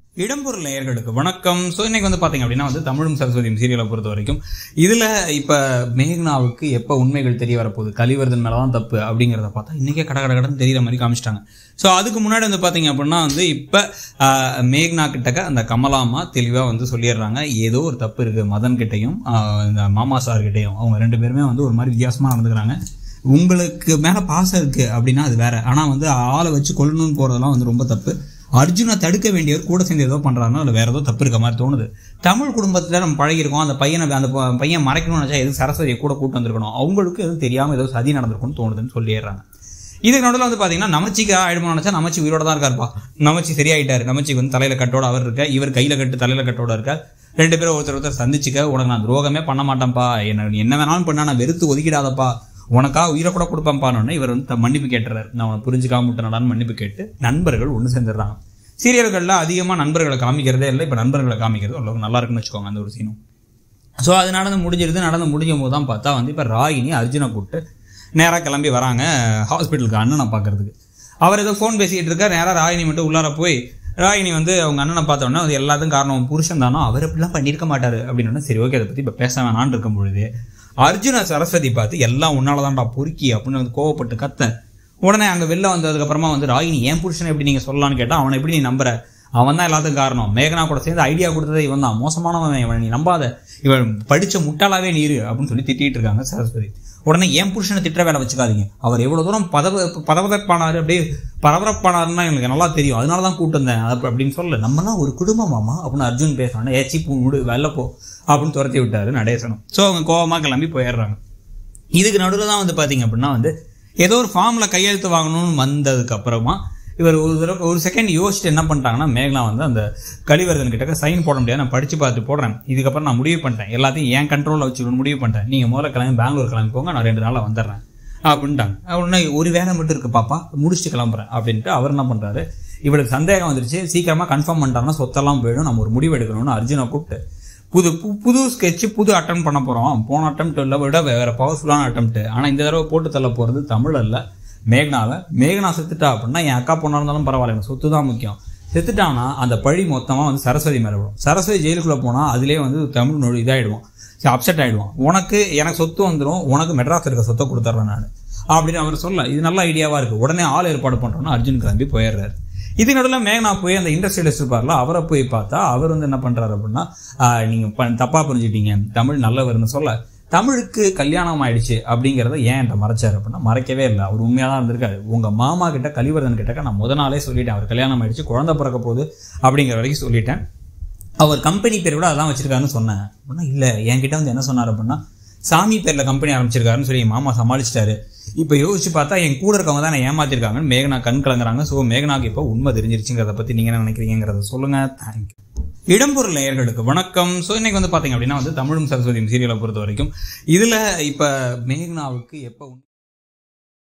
இடம்பொருள் நேயர்களுக்கு வணக்கம் ஸோ இன்னைக்கு வந்து பார்த்தீங்க அப்படின்னா வந்து தமிழும் சரஸ்வதியும் சீரியலை பொறுத்த வரைக்கும் இதில் இப்போ மேக்னாவுக்கு எப்போ உண்மைகள் தெரிய வரப்போகுது கலிவர்தன் மேலே தான் தப்பு அப்படிங்கிறத பார்த்தா இன்றைக்கே கட கட கடன்னு தெரியிற மாதிரி காமிச்சிட்டாங்க ஸோ அதுக்கு முன்னாடி வந்து பார்த்தீங்க அப்படின்னா வந்து இப்போ மேக்னா கிட்டக்க அந்த கமலாமா தெளிவாக வந்து சொல்லிடுறாங்க ஏதோ ஒரு தப்பு இருக்குது மதன் கிட்டையும் ஆஹ் இந்த மாமா சார் கிட்டையும் அவங்க ரெண்டு பேருமே வந்து ஒரு மாதிரி வித்தியாசமாக நடந்துக்கிறாங்க உங்களுக்கு மேலே பாசம் இருக்குது அப்படின்னா அது வேற ஆனால் வந்து ஆளை வச்சு கொல்லணும்னு போகிறதெல்லாம் வந்து ரொம்ப தப்பு அர்ஜுனை தடுக்க வேண்டியவர் கூட சேர்ந்து ஏதோ பண்ணுறாருன்னா அதில் வேற ஏதோ தப்பு இருக்க மாதிரி தோணுது தமிழ் குடும்பத்தில் நம்ம பழகிருக்கோம் அந்த பையனை அந்த ப- பையன் மறைக்கணும்னு நினச்சா எதுவும் சரஸ்வதியை கூட கூட்டு வந்திருக்கணும் அவங்களுக்கு எதுவும் தெரியாமல் ஏதோ சதி நடந்திருக்கும்னு தோணுதுன்னு சொல்லிடுறாங்க இதுக்கு நடுவில் வந்து பார்த்தீங்கன்னா நமச்சிக்கு ஆயிடுமா நினச்சா நமச்சி உயிரோட தான் இருக்காருப்பா நமச்சி சரியாயிட்டாரு நமச்சி வந்து தலையில் கட்டோட அவர் இருக்க இவர் கையில் கட்டு தலையில் கட்டோட இருக்க ரெண்டு பேரும் ஒருத்தர் ஒருத்தர் சந்திச்சுக்க உனக்கு நான் துரோகமே பண்ண மாட்டேன்ப்பா என்ன நீ என்ன வேணாலும் பண்ணா நான் வெறுத்து ஒதுக்கிடாதப்பா உனக்கா உயிரை கூட கொடுப்பேன்ப்பான்னு இவர் வந்து த- மன்னிப்பு கேட்டுறாரு நான் உனக்கு புரிஞ்சுக்காம விட்டனடான்னு மன்னிப்பு கேட்டு நண்பர்கள் ஒன்று சேர்ந்துடுறாங்க சீரியல்களில் அதிகமாக நண்பர்களை காமிக்கிறதே இல்லை இப்போ நண்பர்களை காமிக்கிறது ஓரளவுக்கு நல்லா இருக்குன்னு வச்சுக்கோங்க அந்த ஒரு சீனும் ஸோ அது நடந்து முடிஞ்சிருது நடந்து முடிஞ்சும் போது தான் பார்த்தா வந்து இப்போ ராகினி அர்ஜுனை கூப்பிட்டு நேராக கிளம்பி வராங்க ஹாஸ்பிட்டலுக்கு அண்ணனை பார்க்கறதுக்கு அவர் ஏதோ ஃபோன் பேசிக்கிட்டு இருக்கார் நேராக ராகினி மட்டும் உள்ளார போய் ராகினி வந்து அவங்க அண்ணனை பார்த்த உடனே அது எல்லாத்துக்கும் காரணம் உன் புருஷன் தானோ அவர் அப்படிலாம் பண்ணியிருக்க மாட்டாரு அப்படின்னு சரி ஓகே அதை பற்றி இப்போ பேச வேணான்னு இருக்கும் பொழுது அர்ஜுன சரஸ்வதி பார்த்து எல்லாம் உன்னால தான்டா பொறுக்கி அப்படின்னு வந்து கோவப்பட்டு கத்த உடனே அங்கே வெளில வந்ததுக்கப்புறமா வந்து ராகினி என் புருஷனை எப்படி நீங்கள் சொல்லலாம்னு கேட்டால் அவனை எப்படி நீ நம்புற அவன் தான் எல்லாத்துக்கும் காரணம் மேகனா கூட சேர்ந்து ஐடியா கொடுத்ததே இவன் தான் மோசமானவன் இவன் நீ நம்பாத இவன் படிச்ச முட்டாளாவே நீரு அப்படின்னு சொல்லி திட்டிட்டு இருக்காங்க சரஸ்வதி உடனே என் புருஷனை திட்ட வேலை வச்சுக்காதீங்க அவர் எவ்வளவு தூரம் பதவ பதவதப்பானாரு அப்படியே பரபரப்பானாருன்னா எனக்கு நல்லா தெரியும் அதனால தான் கூட்டு வந்தேன் அது அப்படின்னு சொல்லல நம்மலாம் ஒரு குடும்பமாமா அப்படின்னு அர்ஜுன் பேசுறாங்க ஏச்சி பூ விடு வெளில போ அப்படின்னு துரத்தி விட்டாரு நடேசனம் ஸோ அவங்க கோவமா கிளம்பி போயிடுறாங்க இதுக்கு நடுவில் தான் வந்து பார்த்தீங்க அப்படின்னா வந்து ஏதோ ஒரு ஃபார்மில் கையெழுத்து வாங்கணும்னு வந்ததுக்கு அப்புறமா இவர் ஒரு தடவை ஒரு செகண்ட் யோசிச்சுட்டு என்ன பண்ணிட்டாங்கன்னா மேகலா வந்து அந்த கலிவர்தன் கிட்ட சைன் போட முடியாது நான் படித்து பார்த்து போடுறேன் இதுக்கப்புறம் நான் முடிவு பண்ணிட்டேன் எல்லாத்தையும் என் கண்ட்ரோலில் வச்சுக்கணும்னு முடிவு பண்ணிட்டேன் நீங்கள் முதல்ல கிளம்பி பெங்களூர் கிளம்பி போங்க நான் ரெண்டு நாளில் வந்துடுறேன் அப்படின்ட்டாங்க உடனே ஒரு வேலை மட்டும் இருக்கு பாப்பா முடிச்சுட்டு கிளம்புறேன் அப்படின்ட்டு அவர் என்ன பண்ணுறாரு இவளுக்கு சந்தேகம் வந்துருச்சு சீக்கிரமாக கன்ஃபார்ம் பண்ணிட்டாங்கன்னா சொத்தெல்லாம் போயிடும் நம்ம ஒரு முடிவு எடுக்கணும்னு அர்ஜுனை கூப்பிட்டு புது பு- புது ஸ்கெட்ச் புது அட்டம் பண்ண போகிறோம் போன அட்டம் இல்லை விட வேற பவர்ஃபுல்லான அட்டம் ஆனால் இந்த தடவை போட்டு தள்ள போகிறது தமிழ் அல்ல மேகனாவை மேகனா செத்துட்டா அப்படின்னா என் அக்கா பொண்ணா இருந்தாலும் பரவாயில்ல எனக்கு சொத்து தான் முக்கியம் செத்துட்டானா அந்த பழி மொத்தமாக வந்து சரஸ்வதி மேலே விடும் சரஸ்வதி ஜெயிலுக்குள்ளே போனால் அதிலே வந்து தமிழ் நொழி இதாகிடுவோம் அப்செட் ஆகிடுவான் உனக்கு எனக்கு சொத்து வந்துடும் உனக்கு மெட்ராஸ் இருக்க சொத்தை கொடுத்துட்றேன் நான் அப்படின்னு அவர் சொல்ல இது நல்ல ஐடியாவாக இருக்குது உடனே ஆள் ஏற்பாடு பண்ணுறோன்னு அர்ஜுன் கிளம்பி போயிடுறாரு இது நடுவில் மேகனா போய் அந்த இண்டஸ்ட்ரியலிஸ்ட் இருப்பார்ல அவரை போய் பார்த்தா அவர் வந்து என்ன பண்ணுறாரு அப்படின்னா ஆஹ், நீங்க ப- தப்பா புரிஞ்சுட்டீங்க தமிழ் நல்லவர்னு சொல்ல தமிழுக்கு கல்யாணம் ஆயிடுச்சு அப்படிங்கிறத ஏன் என்கிட்ட மறைச்சாரு அப்படின்னா மறைக்கவே இல்லை அவர் உண்மையாக தான் இருந்திருக்காரு உங்க மாமா கிட்ட கலிவர்தன் கிட்ட நான் முத நாளே சொல்லிட்டேன் அவர் கல்யாணம் ஆயிடுச்சு குழந்தை பிறக்க போகுது அப்படிங்கிற வரைக்கும் சொல்லிட்டேன் அவர் கம்பெனி பேர் கூட அதான் வச்சிருக்காருன்னு சொன்னேன் அப்படின்னா இல்லை என்கிட்ட வந்து என்ன சொன்னார் அப்படின்னா சாமி பேரில் கம்பெனி ஆரம்பிச்சிருக்காருன்னு சொல்லி என் மாமா சமாளிச்சிட்டாரு இப்போ யோசிச்சு பார்த்தா என் கூட இருக்கவங்க தான் என்னை ஏமாத்திருக்காங்கன்னு மேகனா கண் கலங்குறாங்க ஸோ மேகனாக்கு இப்போ உண்மை தெரிஞ்சிருச்சுங்கிறத பற்றி நீங்கள் என்ன நினைக்கிறீங்கிறத சொல்லுங்க தேங்க்யூ இடம்பொருள் நேயர்களுக்கு வணக்கம் ஸோ இன்னைக்கு வந்து பார்த்தீங்க அப்படின்னா வந்து தமிழும் சரஸ்வதியும் சீரியலை பொறுத்த வரைக்கும் இதில் இப்போ மேகனாவுக்கு எப்போ